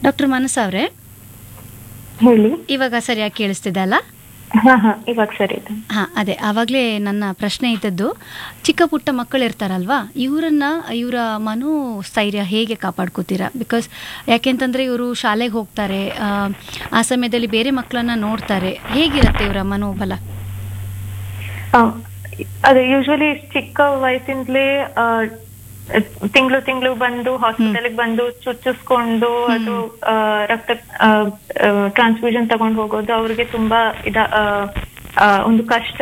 doctor ಮನಸ ಅವರೇ ಹೇಳಿ ಇವಾಗ ಸರಿಯಾಗಿ ಕೇಳಿಸ್ತಿದೆ ಅಲ್ಲ ಹಾ ಹಾ ಇವಾಗ ಸರಿ ಇದೆ ಹಾ ಅದೇ ಆವಾಗಲೇ ನನ್ನ ಪ್ರಶ್ನೆ ಇದ್ದದ್ದು ಚಿಕ್ಕ ಪುಟ್ಟ ಮಕ್ಕಳು ಇರ್ತಾರಲ್ವಾ ಇವರನ್ನ ಇವರ ಮನೋಸ್ಥೈರ್ಯ ಹೇಗೆ ಕಾಪಾಡ್ಕೋತೀರಾ ಬಿಕಾಸ್ ಯಾಕೆಂತಂದ್ರೆ ಇವರು ಶಾಲೆಗೆ ಹೋಗ್ತಾರೆ ಆ, ಆ ಸಮಯದಲ್ಲಿ ಬೇರೆ ಮಕ್ಕಳನ್ನ ನೋಡ್ತಾರೆ ಹೇಗಿರುತ್ತೆ ಇವರ ಮನೋಬಲ ಆ, ಅದು ಯೂಶಲಿ ಚಿಕ್ಕ ವಯಸ್ಸಿಂದಲೇ ತಿಂಗಳು ತಿಂಗಳು ಬಂದು ಹಾಸ್ಪಿಟಲ್ಗೆ ಬಂದು ಚುಚ್ಚಿಸ್ಕೊಂಡು ಅದು ಆ, ರಕ್ತ ಟ್ರಾನ್ಸ್ಫ್ಯೂಷನ್ ತಗೊಂಡು ಹೋಗೋದು ಅವ್ರಿಗೆ ತುಂಬಾ ಇದ ಆ, ಆ, ಒಂದು ಕಷ್ಟ